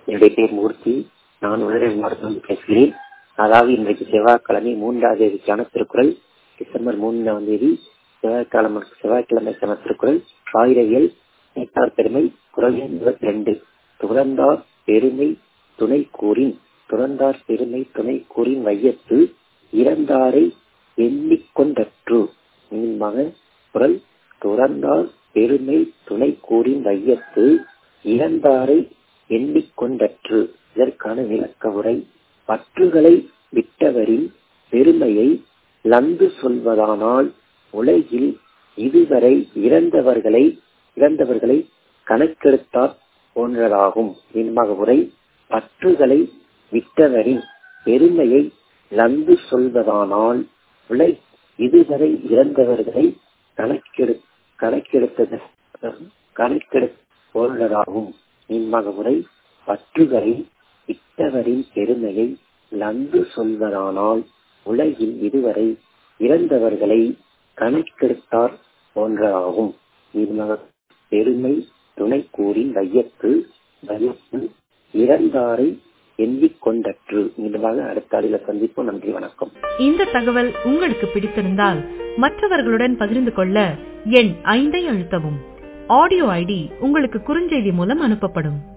என்னுடைய பேர் மூர்த்தி நான் உடனே மாவட்டத்தில் பேசுகிறேன் அதாவது இன்றைக்கு செவ்வாய்க்கிழமை மூன்றாவது தேதிக்கான திருக்குறள் டிசம்பர் மூன்றாம் தேதி செவ்வாய்க்கிழமை செவ்வாய்க்கிழமைக்கான திருக்குறள் காயிரவியல் நேத்தார் பெருமை குரல் எண் இருபத்தி ரெண்டு துறந்தார் பெருமை துணை கூறின் துறந்தார் பெருமை துணை கூறின் வையத்து இறந்தாரை எண்ணிக்கொண்டற்று மீன்பாக குரல் துறந்தார் பெருமை துணை கூறின் வையத்து இறந்தாரை எண்ணிக்கொண்டற்று இதற்கான விளக்க உரை பற்றுகளை விட்டவரின் பெருமையை லந்து சொல்வதானால் உலகில் இதுவரை இறந்தவர்களை இறந்தவர்களை கணக்கெடுத்தார் போன்றதாகும் மீன்பாக உரை பற்றுகளை விட்டவரின் பெருமையை லந்து சொல்வதானால் உலை இதுவரை இறந்தவர்களை கணக்கெடு கணக்கெடுத்தது கணக்கெடு போன்றதாகும் மீன்பாக உரை பற்றுகளை விட்டவரின் பெருமையை லந்து சொல்வதானால் உலகில் இதுவரை இறந்தவர்களை கணக்கெடுத்தார் போன்றதாகும் மீன்பாக பெருமை துணை கூறின் வையத்து வையத்து இறந்தாரை எண்ணிக்கொண்டற்று மீண்டுமாக அடுத்த ஆடியில் சந்திப்போம் நன்றி வணக்கம் இந்த தகவல் உங்களுக்கு பிடித்திருந்தால் மற்றவர்களுடன் பகிர்ந்து கொள்ள எண் ஐந்தை அழுத்தவும் ஆடியோ ஐடி உங்களுக்கு குறுஞ்செய்தி மூலம் அனுப்பப்படும்